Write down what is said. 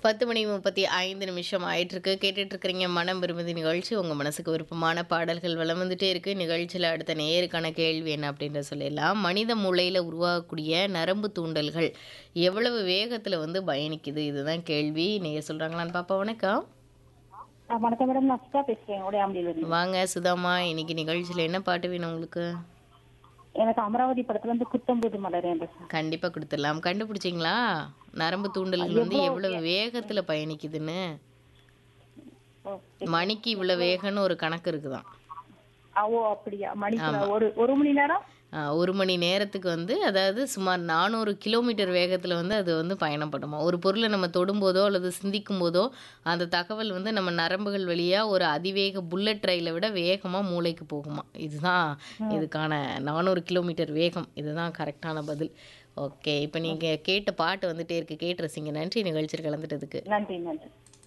10 மணி 35 நிமிஷம் ஆயிட்டிருக்கு. கேட்டுட்டு இருக்கிறீங்க மனம் விரும்புதி நிகழ்ச்சி. உங்க மனசுக்கு விருப்பமான பாடல்கள் வலம் வந்துட்டே இருக்கு. நிகழ்ச்சியில அடுத்த நேயருக்கான கேள்வி என்ன அப்படின்றத சொல்லிடலாம். மனித மூளையில உருவாகக்கூடிய நரம்பு தூண்டல்கள் எவ்வளவு வேகத்துல வந்து பயணிக்குது? இதுதான் கேள்வி. நேயர் சொல்றாங்களான்னு பாப்போம். வணக்கம். ஆ, வணக்கம் மேடம் நான் சுதா பேசுறேன் உடையாமடியில இருந்து வாங்க சுதாம்மா. இன்னைக்கு நிகழ்ச்சியில என்ன பாட்டு வேணும் உங்களுக்கு? எனக்கு அமராவதி படத்துல இருந்து குத்தம்புது மலரே அந்த song. கண்டிப்பா குடுத்துடலாம். கண்டுபிடிச்சீங்களா? நரம்பு தூண்டல்கள் வந்து எவ்வளவு வேகத்துல பயணிக்குதுன்னு? ஓ, மணிக்கு இவ்வளோ வேகம்னு ஒரு கணக்கு இருக்குதாம். ஆ, ஓ அப்படியா மணிக்கு ஒரு ஒரு மணி நேரம் ஆ, ஒரு மணி நேரத்துக்கு வந்து அதாவது சுமார் 400 கிலோமீட்டர் வேகத்துல வந்து அது வந்து பயணப்படுமா. ஒரு பொருளை நம்ம தொடும்போதோ அல்லது சிந்திக்கும் போதோ அந்த தகவல் வந்து நம்ம நரம்புகள் வழியா ஒரு அதிவேக புல்லட் ரயிலை விட வேகமா மூளைக்கு போகுமா. இதுதான் இதுக்கான 400 கிலோமீட்டர் வேகம். இதுதான் கரெக்டான பதில். ஓகே. இப்போ நீங்க கேட்ட பாட்டு வந்துட்டே இருக்கு. கேட்டு ரசிங்க. நன்றி நிகழ்ச்சியில் கலந்துட்டதுக்கு. நன்றி நன்றி